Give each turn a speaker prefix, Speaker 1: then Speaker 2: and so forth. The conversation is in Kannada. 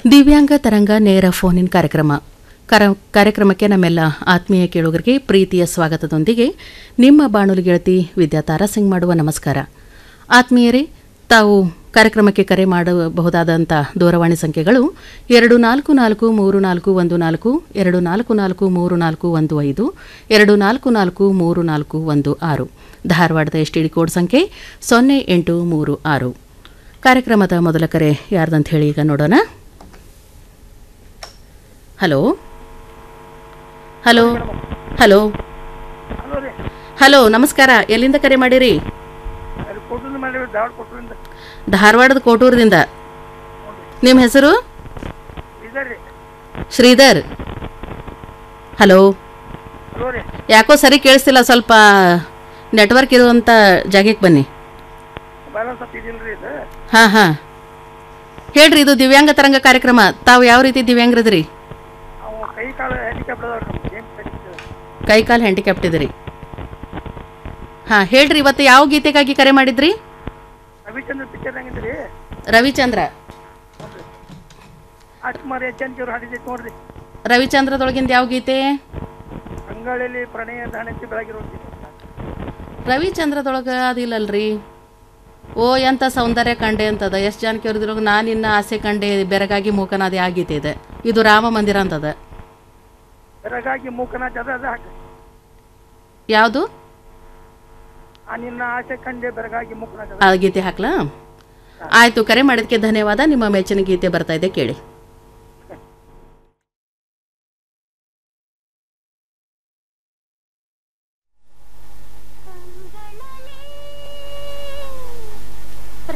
Speaker 1: ದಿವ್ಯಾಂಗ ತರಂಗ ನೇರ ಫೋನ್ ಇನ್ ಕಾರ್ಯಕ್ರಮ ಕರ ಕಾರ್ಯಕ್ರಮಕ್ಕೆ ನಮ್ಮೆಲ್ಲ ಆತ್ಮೀಯ ಕೇಳುಗರಿಗೆ ಪ್ರೀತಿಯ ಸ್ವಾಗತದೊಂದಿಗೆ ನಿಮ್ಮ ಬಾನುಲಿ ಗೆಳತಿ ವಿದ್ಯಾ ತಾರಾಸಿಂಗ್ ಮಾಡುವ ನಮಸ್ಕಾರ ಆತ್ಮೀಯರೇ ತಾವು ಕಾರ್ಯಕ್ರಮಕ್ಕೆ ಕರೆ ಮಾಡಬಹುದಾದಂಥ ದೂರವಾಣಿ ಸಂಖ್ಯೆಗಳು ಎರಡು ನಾಲ್ಕು ನಾಲ್ಕು ಮೂರು ನಾಲ್ಕು ಒಂದು ನಾಲ್ಕು ಎರಡು ನಾಲ್ಕು ನಾಲ್ಕು ಮೂರು ನಾಲ್ಕು ಒಂದು ಐದು ಎರಡು ನಾಲ್ಕು ನಾಲ್ಕು ಮೂರು ನಾಲ್ಕು ಒಂದು ಆರು ಧಾರವಾಡದ ಎಸ್ ಟಿ ಡಿ ಕೋಡ್ ಸಂಖ್ಯೆ ಸೊನ್ನೆ ಎಂಟು ಮೂರು ಆರು ಕಾರ್ಯಕ್ರಮದ ಮೊದಲ ಕರೆ ಯಾರ್ದಂತ ಹೇಳಿ ಈಗ ನೋಡೋಣ ಹಲೋ ಹಲೋ ಹಲೋ
Speaker 2: ಹಲೋ ರೀ
Speaker 1: ಹಲೋ ನಮಸ್ಕಾರ ಎಲ್ಲಿಂದ ಕರೆ ಮಾಡಿರಿ
Speaker 2: ಅಲ್ಲಿ ಕೊಟ್ಟೂರಿಂದ ಮಾಡಿರಿ ಧಾರವಾಡ ಕೊಟ್ಟೂರಿಂದ
Speaker 1: ಧಾರವಾಡದ ಕೋಟೂರದಿಂದ ನಿಮ್ಮ ಹೆಸರು
Speaker 2: ಇದೆ ರೀ
Speaker 1: ಶ್ರೀಧರ್ ಹಲೋ
Speaker 2: ಹಲೋ ರೀ
Speaker 1: ಯಾಕೋ ಸರಿ ಕೇಳಿಸ್ತಿಲ್ಲ ಸ್ವಲ್ಪ ನೆಟ್ವರ್ಕ್ ಇರುವಂಥ ಜಾಗಕ್ಕೆ ಬನ್ನಿ
Speaker 2: ಬ್ಯಾಲೆನ್ಸ್ ಸ್ವಲ್ಪ ಇದಿಲ್ಲ ರೀ ಇದು
Speaker 1: ಹಾಂ ಹಾಂ ಹೇಳ್ರಿ ಇದು ದಿವ್ಯಾಂಗ ತರಂಗ ಕಾರ್ಯಕ್ರಮ ತಾವು ಯಾವ ರೀತಿ ದಿವ್ಯಾಂಗ್ರದ್ರಿ
Speaker 2: ಅವು ಕೈ ಕಾಲು ಹ್ಯಾಂಡಿಕ್ಯಾಪ್ ಅದಾವ ನಮ್ಮ ಗೇಮ್
Speaker 1: ಕೈ ಕಾಲು ಹ್ಯಾಂಡಿಕ್ಯಾಪ್ಟ್ ಇದ್ರಿ ಹಾಂ ಹೇಳ್ರಿ ಇವತ್ತು ಯಾವ ಗೀತೆಗಾಗಿ ಕರೆ ಮಾಡಿದ್ರಿ
Speaker 2: ರವಿಚಂದ್ರ ಪಿಕ್ಚರ್ ಹೆಂಗಿದ್ರಿ
Speaker 1: ರವಿಚಂದ್ರ
Speaker 2: ರಾಜ್ಕುಮಾರ್ ಎಚ್ ಎನ್ ಅವ್ರು ಹಾಡಿದೈತೆ ನೋಡ್ರಿ
Speaker 1: ರವಿಚಂದ್ರದೊಳಗಿಂದ ಯಾವ ಗೀತೆ
Speaker 2: ಅಂಗಳಲ್ಲಿ ಪ್ರಣಯ ದಾಣತಿ ಬೆಳಗಿರೋದು
Speaker 1: ರವಿಚಂದ್ರದೊಳಗೆ ಅದಿಲ್ಲಲ್ರಿ ಓ ಎಂಥ ಸೌಂದರ್ಯ ಕಂಡೆ ಅಂತದ ಎಷ್ಟು ಜನಕ್ಕೆ ಅವ್ರದ್ರೊಳಗೆ ನಾನು ಇನ್ನ ಆಸೆ ಕಂಡೆ ಬೆರಗಾಗಿ ಮೂಕನಾದೆ ಆ ಗೀತೆ ಇದೆ ಇದು ರಾಮ ಮಂದಿರ ಅಂತದ
Speaker 2: ಬೆರಗಾಗಿ ಮೂಕನಾಚ ಅದ ಅದ ಹಾಕ
Speaker 1: ಯಾವುದು
Speaker 2: ಆ ನಿನ್ನ ಆಸೆ ಕಂಡೆ ಬೆರಗಾಗಿ ಮೂಕನಾಚ
Speaker 1: ಆ ಗೀತೆ ಹಾಕ್ಲಾ ಆಯಿತು ಕರೆ ಮಾಡಿದ್ದಕ್ಕೆ ಧನ್ಯವಾದ ನಿಮ್ಮ ಮೆಚ್ಚಿನ ಗೀತೆ ಬರ್ತಾ ಇದೆ ಕೇಳಿ